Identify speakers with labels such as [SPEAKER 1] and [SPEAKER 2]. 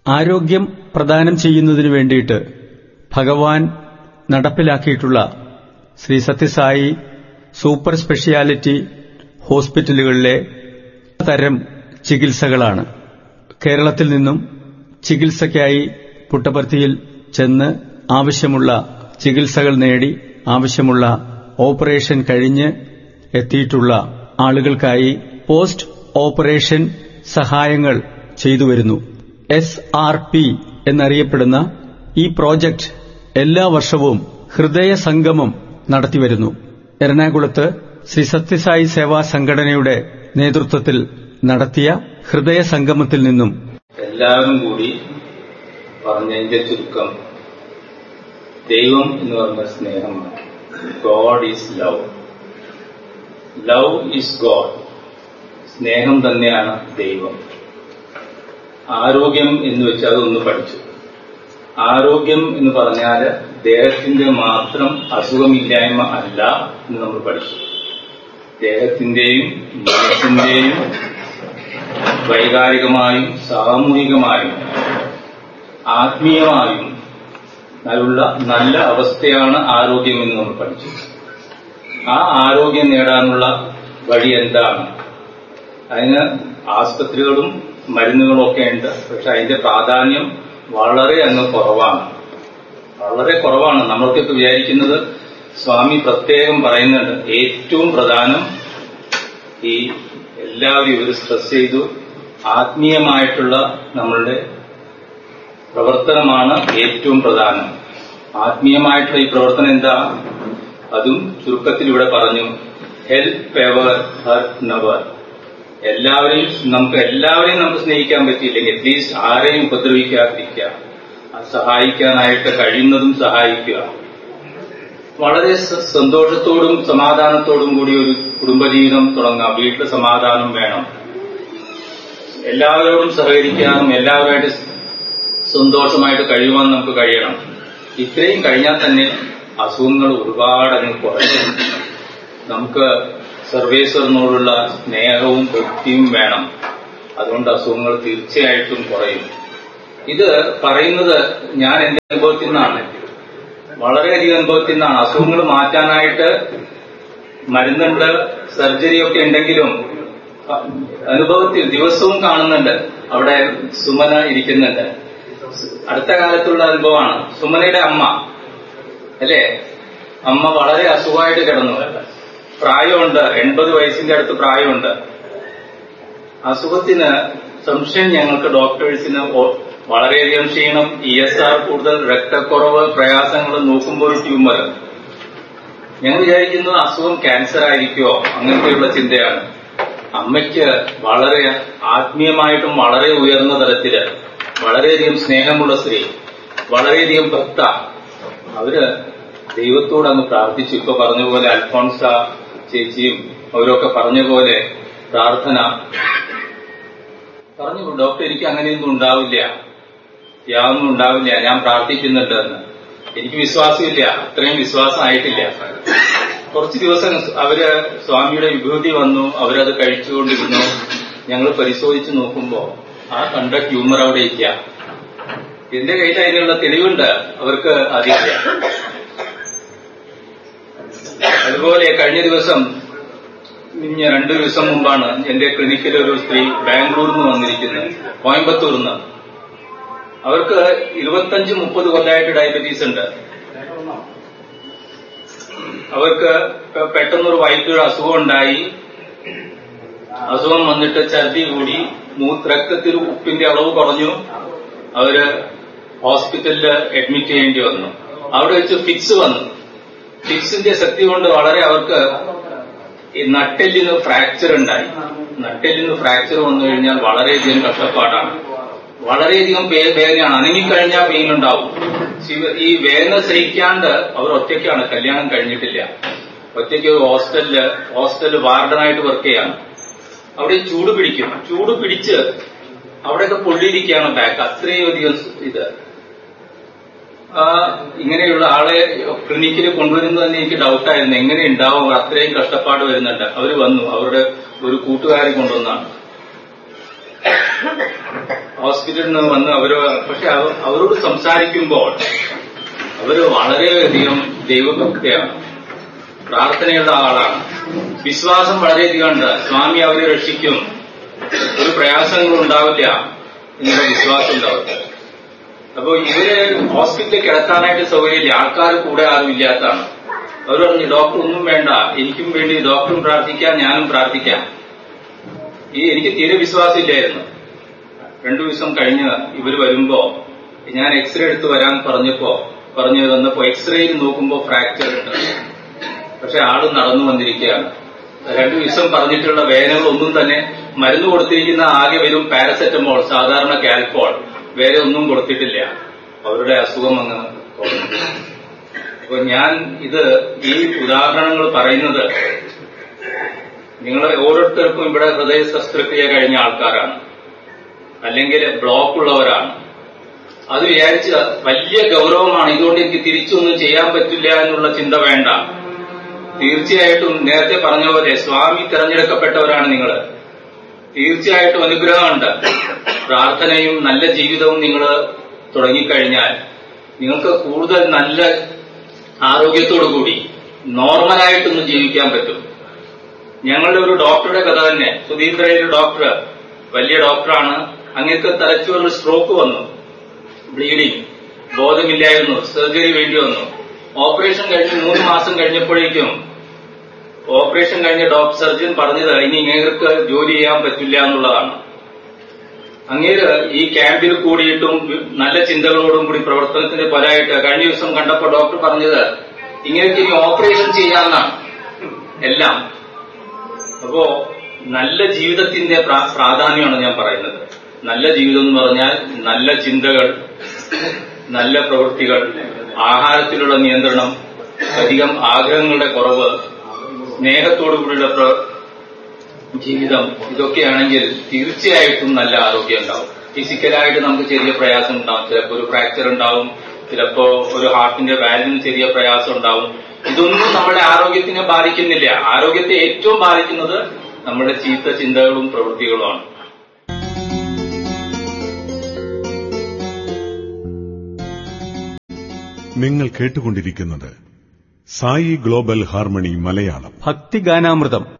[SPEAKER 1] ആരോഗ്യം പ്രദാനം ചെയ്യുന്നതിനു വേണ്ടിയിട്ട് ഭഗവാൻ നടപ്പിലാക്കിയിട്ടുള്ള ശ്രീ സത്യസായി സൂപ്പർ സ്പെഷ്യാലിറ്റി ഹോസ്പിറ്റലുകളിലെ തരം ചികിത്സകളാണ് കേരളത്തിൽ നിന്നും ചികിത്സയ്ക്കായി പുട്ടപർത്തിയിൽ ചെന്ന് ആവശ്യമുള്ള ചികിത്സകൾ നേടി ആവശ്യമുള്ള ഓപ്പറേഷൻ കഴിഞ്ഞ് എത്തിയിട്ടുള്ള ആളുകൾക്കായി പോസ്റ്റ് ഓപ്പറേഷൻ സഹായങ്ങൾ ചെയ്തുവരുന്നു എസ് ആർ പി എന്നറിയപ്പെടുന്ന ഈ പ്രോജക്റ്റ് എല്ലാ വർഷവും ഹൃദയ സംഗമം നടത്തിവരുന്നു എറണാകുളത്ത് ശ്രീ സത്യസായി സേവാ സംഘടനയുടെ നേതൃത്വത്തിൽ നടത്തിയ ഹൃദയ സംഗമത്തിൽ നിന്നും
[SPEAKER 2] എല്ലാവരും കൂടി പറഞ്ഞതിന്റെ ചുരുക്കം ദൈവം എന്ന് പറഞ്ഞ സ്നേഹമാണ് God is love love is God സ്നേഹം തന്നെയാണ് ദൈവം ആരോഗ്യം എന്ന് വെച്ചാൽ അതൊന്ന് പഠിച്ചു ആരോഗ്യം എന്ന് പറഞ്ഞാൽ ദേഹത്തിന്റെ മാത്രം അസുഖമില്ലായ്മ അല്ല എന്ന് നമ്മൾ പഠിച്ചു ദേഹത്തിന്റെയും മനസ്സിന്റെയും വൈകാരികമായും സാമൂഹികമായും ആത്മീയമായും നല്ല നല്ല അവസ്ഥയാണ് ആരോഗ്യം എന്ന് നമ്മൾ പഠിച്ചു ആ ആരോഗ്യം നേടാനുള്ള വഴി എന്താണ് അതിന് ആസ്പത്രികളും മരുന്നുകളും ഒക്കെ ഉണ്ട് പക്ഷെ അതിന്റെ പ്രാധാന്യം വളരെ അങ്ങ് കുറവാണ് വളരെ കുറവാണ് നമ്മൾക്കൊക്കെ വിചാരിക്കുന്നത് സ്വാമി പ്രത്യേകം പറയുന്നുണ്ട് ഏറ്റവും പ്രധാനം ഈ എല്ലാവരും ഇവർ സ്ട്രെസ് ചെയ്തു ആത്മീയമായിട്ടുള്ള നമ്മളുടെ പ്രവർത്തനമാണ് ഏറ്റവും പ്രധാനം ആത്മീയമായിട്ടുള്ള ഈ പ്രവർത്തനം എന്താ അതും ചുരുക്കത്തിൽ ഇവിടെ പറഞ്ഞു ഹെൽപ്പ് എവർ ഹർട്ട് നവർ എല്ലാവരെയും നമുക്ക് എല്ലാവരെയും നമുക്ക് സ്നേഹിക്കാൻ പറ്റിയില്ലെങ്കിൽ അറ്റ്ലീസ്റ്റ് ആരെയും ഉപദ്രവിക്കാതിരിക്കുക സഹായിക്കാനായിട്ട് കഴിയുന്നതും സഹായിക്കുക വളരെ സന്തോഷത്തോടും സമാധാനത്തോടും കൂടി ഒരു കുടുംബജീവിതം തുടങ്ങാം വീട്ടിൽ സമാധാനം വേണം എല്ലാവരോടും സഹകരിക്കാനും എല്ലാവരുമായിട്ട് സന്തോഷമായിട്ട് കഴിയുവാൻ നമുക്ക് കഴിയണം ഇത്രയും കഴിഞ്ഞാൽ തന്നെ അസുഖങ്ങൾ ഒരുപാട് അങ്ങ് കുറയും നമുക്ക് സർവേശ്വരനോടുള്ള സ്നേഹവും ഭക്തിയും വേണം അതുകൊണ്ട് അസുഖങ്ങൾ തീർച്ചയായിട്ടും കുറയും ഇത് പറയുന്നത് ഞാൻ എന്റെ അനുഭവത്തിൽ നിന്നാണ് വളരെയധികം അനുഭവത്തിൽ നിന്നാണ് അസുഖങ്ങൾ മാറ്റാനായിട്ട് മരുന്നുണ്ട് സർജറി ഒക്കെ ഉണ്ടെങ്കിലും അനുഭവത്തിൽ ദിവസവും കാണുന്നുണ്ട് അവിടെ സുമന ഇരിക്കുന്നുണ്ട് അടുത്ത കാലത്തുള്ള അനുഭവമാണ് സുമനയുടെ അമ്മ അല്ലേ അമ്മ വളരെ അസുഖമായിട്ട് കിടന്നു പ്രായമുണ്ട് എൺപത് വയസ്സിന്റെ അടുത്ത് പ്രായമുണ്ട് അസുഖത്തിന് സംശയം ഞങ്ങൾക്ക് ഡോക്ടേഴ്സിന് വളരെയധികം ക്ഷീണം ഇ എസ് ആർ കൂടുതൽ രക്തക്കുറവ് പ്രയാസങ്ങൾ നോക്കുമ്പോൾ ട്യൂമർ ഞങ്ങൾ വിചാരിക്കുന്നത് അസുഖം ക്യാൻസർ ആയിരിക്കുമോ അങ്ങനത്തെയുള്ള ചിന്തയാണ് അമ്മയ്ക്ക് വളരെ ആത്മീയമായിട്ടും വളരെ ഉയർന്ന തലത്തില് വളരെയധികം സ്നേഹമുള്ള സ്ത്രീ വളരെയധികം ഭക്ത അവര് ദൈവത്തോട് അങ്ങ് പ്രാർത്ഥിച്ചു ഇപ്പൊ പറഞ്ഞ പോലെ അൽഫോൺസ ചേച്ചിയും അവരൊക്കെ പറഞ്ഞ പോലെ പ്രാർത്ഥന പറഞ്ഞു ഡോക്ടർ എനിക്ക് അങ്ങനെയൊന്നും ഉണ്ടാവില്ല യാതൊന്നും ഉണ്ടാവില്ല ഞാൻ പ്രാർത്ഥിക്കുന്നുണ്ട് എന്ന് എനിക്ക് വിശ്വാസമില്ല അത്രയും വിശ്വാസം ആയിട്ടില്ല കുറച്ച് ദിവസം അവര് സ്വാമിയുടെ വിഭൂതി വന്നു അവരത് കഴിച്ചുകൊണ്ടിരുന്നു ഞങ്ങൾ പരിശോധിച്ച് നോക്കുമ്പോ ആ കണ്ട ട്യൂമർ അവിടെ ഇല്ല എന്റെ കയ്യിൽ അതിനുള്ള തെളിവുണ്ട് അവർക്ക് അതില്ല അതുപോലെ കഴിഞ്ഞ ദിവസം ഇനി രണ്ടു ദിവസം മുമ്പാണ് എന്റെ ക്ലിനിക്കിൽ ഒരു സ്ത്രീ ബാംഗ്ലൂരിൽ നിന്ന് വന്നിരിക്കുന്നത് കോയമ്പത്തൂരിൽ നിന്ന് അവർക്ക് ഇരുപത്തഞ്ച് മുപ്പത് കൊല്ലമായിട്ട് ഡയബറ്റീസ് ഉണ്ട് അവർക്ക് പെട്ടെന്നൊരു വൈദ്യുതി അസുഖം ഉണ്ടായി അസുഖം വന്നിട്ട് ഛർദി കൂടി രക്തത്തിൽ ഉപ്പിന്റെ അളവ് കുറഞ്ഞു അവര് ഹോസ്പിറ്റലിൽ അഡ്മിറ്റ് ചെയ്യേണ്ടി വന്നു അവിടെ വെച്ച് ഫിക്സ് വന്നു ഫിക്സിന്റെ ശക്തി കൊണ്ട് വളരെ അവർക്ക് ഈ നട്ടെല്ലിന് ഫ്രാക്ചർ ഉണ്ടായി നട്ടെല്ലിന് ഫ്രാക്ചർ വന്നു കഴിഞ്ഞാൽ വളരെയധികം കഷ്ടപ്പാടാണ് വളരെയധികം വേദനയാണ് അനങ്ങിക്കഴിഞ്ഞാൽ പെയിൻ ഉണ്ടാവും ഈ വേദന സഹിക്കാണ്ട് അവർ ഒറ്റയ്ക്കാണ് കല്യാണം കഴിഞ്ഞിട്ടില്ല ഒറ്റയ്ക്ക് ഒരു ഹോസ്റ്റലില് ഹോസ്റ്റലിൽ വാർഡനായിട്ട് വർക്ക് ചെയ്യാണ് അവിടെ ചൂട് പിടിക്കും ചൂട് പിടിച്ച് അവിടെയൊക്കെ പൊള്ളിയിരിക്കുകയാണ് ബാക്ക് അത്രയും അധികം ഇത് ഇങ്ങനെയുള്ള ആളെ ക്ലിനിക്കിൽ കൊണ്ടുവരുന്നത് തന്നെ എനിക്ക് ഡൗട്ടായിരുന്നു എങ്ങനെ ഉണ്ടാവും അത്രയും കഷ്ടപ്പാട് വരുന്നുണ്ട് അവർ വന്നു അവരുടെ ഒരു കൂട്ടുകാരെ കൊണ്ടുവന്നാണ് ഹോസ്പിറ്റലിൽ നിന്ന് വന്ന് അവര് പക്ഷെ അവ- അവരോട് സംസാരിക്കുമ്പോൾ അവര് വളരെയധികം ദൈവഭക്തിയാണ് പ്രാർത്ഥനയുള്ള ആളാണ് വിശ്വാസം വളരെയധികം ഉണ്ട് സ്വാമി അവരെ രക്ഷിക്കും ഒരു പ്രയാസങ്ങളും ഉണ്ടാവില്ല എന്നുള്ള വിശ്വാസം ഉണ്ടാവില്ല അപ്പൊ ഇവര് ഹോസ്പിറ്റലിൽ കിടത്താനായിട്ട് സൗകര്യമില്ല ആൾക്കാർ കൂടെ ആരും ഇല്ലാത്തതാണ് അവർ പറഞ്ഞു ഡോക്ടർ ഒന്നും വേണ്ട എനിക്കും വേണ്ടി ഡോക്ടറും പ്രാർത്ഥിക്കാം ഞാനും പ്രാർത്ഥിക്കാം ഈ എനിക്ക് തീരെ വിശ്വാസമില്ലായിരുന്നു രണ്ടു ദിവസം കഴിഞ്ഞ് ഇവർ വരുമ്പോ ഞാൻ എക്സ്റേ എടുത്ത് വരാൻ പറഞ്ഞപ്പോ പറഞ്ഞു വന്നപ്പോ എക്സ്റേയിൽ നോക്കുമ്പോ ഫ്രാക്ചർ ഉണ്ട് പക്ഷെ ആള് നടന്നു വന്നിരിക്കുകയാണ് രണ്ടു ദിവസം പറഞ്ഞിട്ടുള്ള വേദനകളൊന്നും തന്നെ മരുന്ന് കൊടുത്തിരിക്കുന്ന ആകെ വരും പാരസെറ്റമോൾ സാധാരണ കാൽപോൾ വേറെ ഒന്നും കൊടുത്തിട്ടില്ല അവരുടെ അസുഖം അങ്ങ് കുറഞ്ഞു. അപ്പൊ ഞാൻ ഇത് ഈ ഉദാഹരണങ്ങൾ പറയുന്നത് നിങ്ങൾ ഓരോരുത്തർക്കും ഇവിടെ ഹൃദയ ശസ്ത്രക്രിയ കഴിഞ്ഞ ആൾക്കാരാണ് അല്ലെങ്കിൽ ബ്ലോക്ക് ഉള്ളവരാണ് അത് വിചാരിച്ച് വലിയ ഗൗരവമാണ് ഇതുകൊണ്ട് എനിക്ക് തിരിച്ചൊന്നും ചെയ്യാൻ പറ്റില്ല എന്നുള്ള ചിന്ത വേണ്ട തീർച്ചയായിട്ടും നേരത്തെ പറഞ്ഞ പോലെ സ്വാമി തിരഞ്ഞെടുക്കപ്പെട്ടവരാണ് നിങ്ങൾ തീർച്ചയായിട്ടും അനുഗ്രഹമുണ്ട് പ്രാർത്ഥനയും നല്ല ജീവിതവും നിങ്ങൾ തുടങ്ങിക്കഴിഞ്ഞാൽ നിങ്ങൾക്ക് കൂടുതൽ നല്ല ആരോഗ്യത്തോടു കൂടി നോർമലായിട്ടൊന്ന് ജീവിക്കാൻ പറ്റും ഞങ്ങളുടെ ഒരു ഡോക്ടറുടെ കഥ തന്നെ സുധീന്ദ്രയുടെ ഡോക്ടർ വലിയ ഡോക്ടറാണ് അങ്ങനത്തെ തലച്ചോറിൽ സ്ട്രോക്ക് വന്നു ബ്ലീഡിങ് ബോധമില്ലായിരുന്നു സർജറി വേണ്ടി വന്നു ഓപ്പറേഷൻ കഴിഞ്ഞ് മൂന്ന് മാസം കഴിഞ്ഞപ്പോഴേക്കും ഓപ്പറേഷൻ കഴിഞ്ഞ ഡോക്ടർ സർജൻ പറഞ്ഞത് ഇനി ഇങ്ങേർക്ക് ജോലി ചെയ്യാൻ പറ്റില്ല എന്നുള്ളതാണ് അങ്ങേര് ഈ ക്യാമ്പിൽ കൂടിയിട്ടും നല്ല ചിന്തകളോടും കൂടി പ്രവർത്തനത്തിന്റെ ഫലമായിട്ട് കഴിഞ്ഞ ദിവസം കണ്ടപ്പോൾ ഡോക്ടർ പറഞ്ഞത് ഇങ്ങനെയൊക്കെ ഇനി ഓപ്പറേഷൻ ചെയ്യാമെന്നാണ് എല്ലാം അപ്പോ നല്ല ജീവിതത്തിന്റെ പ്രാ- പ്രാധാന്യമാണ് ഞാൻ പറയുന്നത് നല്ല ജീവിതം എന്ന് പറഞ്ഞാൽ നല്ല ചിന്തകൾ നല്ല പ്രവൃത്തികൾ ആഹാരത്തിലുള്ള നിയന്ത്രണം അധികം ആഗ്രഹങ്ങളുടെ കുറവ് സ്നേഹത്തോടുകൂടിയുള്ള പ്ര- ജീവിതം ഇതൊക്കെയാണെങ്കിൽ തീർച്ചയായിട്ടും നല്ല ആരോഗ്യം ഉണ്ടാവും ഫിസിക്കലായിട്ട് നമുക്ക് ചെറിയ പ്രയാസം ഉണ്ടാവും ചിലപ്പോൾ ഒരു ഫ്രാക്ചർ ഉണ്ടാവും ചിലപ്പോ ഒരു ഹാർട്ടിന്റെ വാൽവിന് ചെറിയ പ്രയാസം ഉണ്ടാവും ഇതൊന്നും നമ്മുടെ ആരോഗ്യത്തിനെ ബാധിക്കുന്നില്ല ആരോഗ്യത്തെ ഏറ്റവും ബാധിക്കുന്നത് നമ്മുടെ ചീത്ത ചിന്തകളും പ്രവൃത്തികളുമാണ്
[SPEAKER 3] നിങ്ങൾ കേട്ടുകൊണ്ടിരിക്കുന്നത് സായി ഗ്ലോബൽ ഹാർമണി മലയാളം
[SPEAKER 1] ഭക്തിഗാനാമൃതം